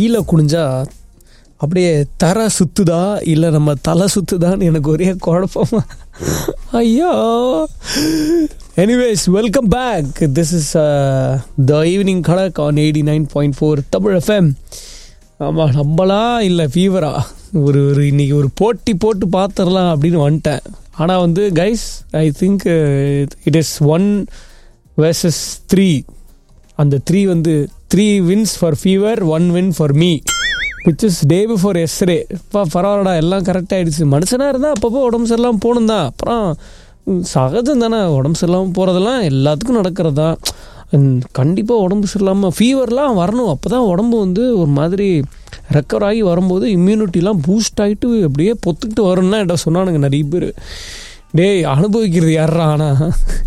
கீழே குனிஞ்சா அப்படியே தர சுத்துதா இல்லை நம்ம தலை சுத்துதான்னு எனக்கு ஒரே குழப்பமா ஐயோ anyways welcome back this is the evening Kadak on eighty nine point four Tamil FM ஆமாம் நம்மளா இல்லை ஃபீவரா ஒரு ஒரு இன்னைக்கு ஒரு போட்டி போட்டு பார்த்துடலாம் அப்படின்னு வந்துட்டேன் ஆனால் வந்து guys I think it is one versus three அந்த த்ரீ வந்து three wins for fever one win for me which is day before yesterday இப்போ பரவாயில்லடா எல்லாம் கரெக்டாக ஆயிடுச்சு மனுஷனாக இருந்தால் அப்பப்போ உடம்பு சரியில்லாமல் போகணும் தான் அப்புறம் ம், சகஜம் தானே உடம்பு சரியில்லாமல் போகிறதெல்லாம் எல்லாத்துக்கும் நடக்கிறது தான் கண்டிப்பாக உடம்பு சரியில்லாமல் ஃபீவர்லாம் வரணும் அப்போ தான் உடம்பு வந்து ஒரு மாதிரி ரெக்கவர் ஆகி வரும்போது இம்யூனிட்டிலாம் பூஸ்ட் ஆகிட்டு அப்படியே பொத்துக்கிட்டு வரும்னா என்கிட்ட சொன்னானுங்க நிறைய பேர் டேய் அனுபவிக்கிறது யாரா ஆனால்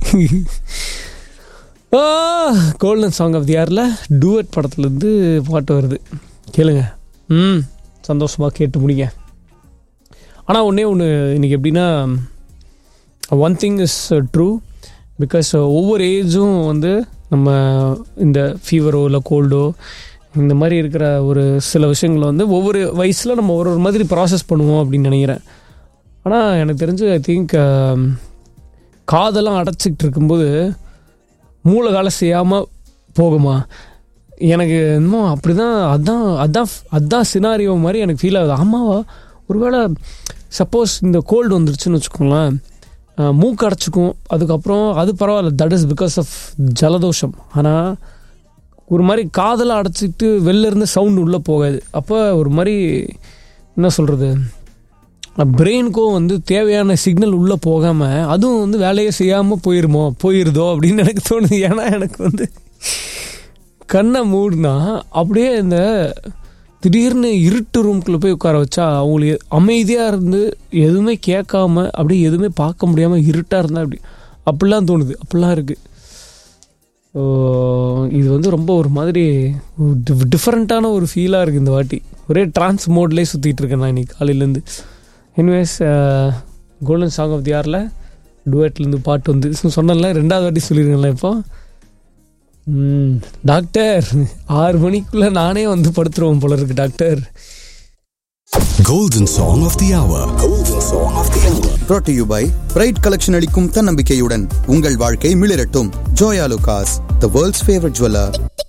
கோல்டன் சாங் ஆஃப் தி இயரில் டூவட் படத்துலேருந்து பாட்டு வருது கேளுங்க ம் சந்தோஷமாக கேட்டு முடிங்க ஆனால் ஒன்றே ஒன்று இன்னைக்கு எப்படின்னா one thing is true because ஒவ்வொரு ஏஜும் வந்து நம்ம இந்த ஃபீவரோ இல்லை கோல்டோ இந்த மாதிரி இருக்கிற ஒரு சில விஷயங்களை வந்து ஒவ்வொரு வயசில் நம்ம ஒரு ஒரு மாதிரி ப்ராசஸ் பண்ணுவோம் அப்படின்னு நினைக்கிறேன் ஆனால் எனக்கு தெரிஞ்சு ஐ திங்க் காதெல்லாம் அடைச்சிக்கிட்டு இருக்கும்போது மூளை வேலை செய்யாமல் போகுமா எனக்கு இன்னும் அப்படி தான் அதான் அதான் அதான் சினாரியோ மாதிரி எனக்கு ஃபீல் ஆகுது ஆமாவா ஒருவேளை சப்போஸ் இந்த கோல்டு வந்துருச்சுன்னு வச்சுக்கோங்களேன் அஹ், மூக்கு அடைச்சிக்கும் அதுக்கப்புறம் அது பரவாயில்ல தட் இஸ் பிகாஸ் ஆஃப் ஜலதோஷம் ஆனால் ஒரு மாதிரி காதலை அடைச்சிக்கிட்டு வெளில இருந்து சவுண்ட் உள்ளே போகாது அப்போ ஒரு மாதிரி என்ன சொல்கிறது பிரெயினுக்கும் வந்து தேவையான சிக்னல் உள்ளே போகாமல் அதுவும் வந்து வேலையே செய்யாமல் போயிருமோ போயிருதோ அப்படின்னு எனக்கு தோணுது ஏன்னா எனக்கு வந்து கண்ணை மூடினா அப்படியே இந்த திடீர்னு இருட்டு ரூம்குள்ளே போய் உட்கார வச்சா அவங்களுக்கு அமைதியாக இருந்து எதுவுமே கேட்காம அப்படியே எதுவுமே பார்க்க முடியாமல் இருட்டாக இருந்தால் அப்படி அப்படிலாம் தோணுது அப்படிலாம் இருக்குது ஸோ இது வந்து ரொம்ப ஒரு மாதிரி டிஃப்ரெண்ட்டான ஒரு ஃபீலாக இருக்குது இந்த வாட்டி ஒரே ட்ரான்ஸ் மோட்லேயே சுற்றிட்டு இருக்கேன் நான் இன்னைக்கு காலையிலேருந்து anyways golden song of the இயரில் டுவேட்லேருந்து பாட்டு வந்து சொன்னல ரெண்டாவது வாட்டி சொல்லியிருக்கேன்ல இப்போ ம், டாக்டர் ஆறு மணிக்குள்ளே நானே வந்து படுத்துருவோம் போல இருக்கு doctor Golden Song of the Hour. Golden Song of the Hour. brought to you by bright collection அளிக்கும் தன்னம்பிக்கையுடன் உங்கள் வாழ்க்கை மிளிரட்டும் Joyalukkas the world's favourite jeweller